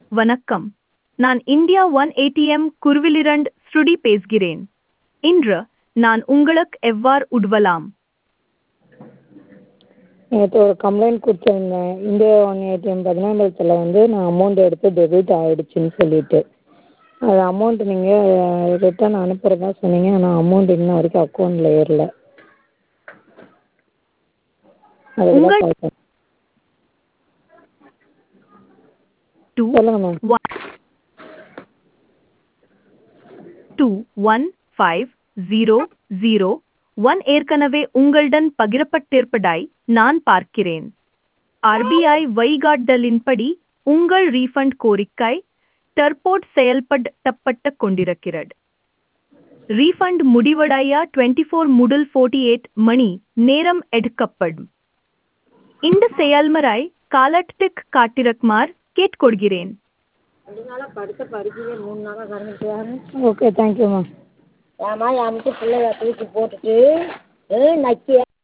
வணக்கம் நான் India one ATM குருவிலிரண்ட் ஸ்ருடி பேசுகிறேன் இன்று நான் உங்களுக்கு எவ்வாறு உதவலாம் நேற்று ஒரு கம்ப்ளைண்ட் கொடுத்துருந்தேன் இந்தியா ஒன் ஏடிஎம் பதினாம்பலத்தில் வந்து நான் அமௌண்ட் எடுத்து டெபிட் ஆகிடுச்சின்னு சொல்லிட்டு அது அமௌண்ட் நீங்கள் ரிட்டன் அனுப்புகிறதா சொன்னீங்க ஆனால் அமௌண்ட் இன்ன வரைக்கும் அக்கௌண்ட்டில் ஏறல அதுக்கு தான் கால் பண்ணேன் டூ சொல்லுங்கள் ma'am one two one five zero zero one ஏற்கனவே உங்களுடன் பகிரப்பட்டிருப்பதாய் நான் பார்க்கிறேன் ஆர்பிஐ வழிகாட்டுதலின்படி உங்கள் ரீஃபண்ட் கோரிக்கை தற்போது செயல்படுத்தப்பட்டு கொண்டிருக்கிறது ரீஃபண்ட் முடிவடைய டுவெண்ட்டி ஃபோர் முதல் ஃபோர்ட்டி எயிட் மணி நேரம் எடுக்கப்படும் இந்த செயல்முறை காலத்துக்கு காட்டிருக்குமாறு கேட்டுக்கொள்கிறேன் ஓகே தேங்க்யூ மேம் ஏம்மா என் பிள்ளைய தூக்கி போட்டுட்டு நக்கி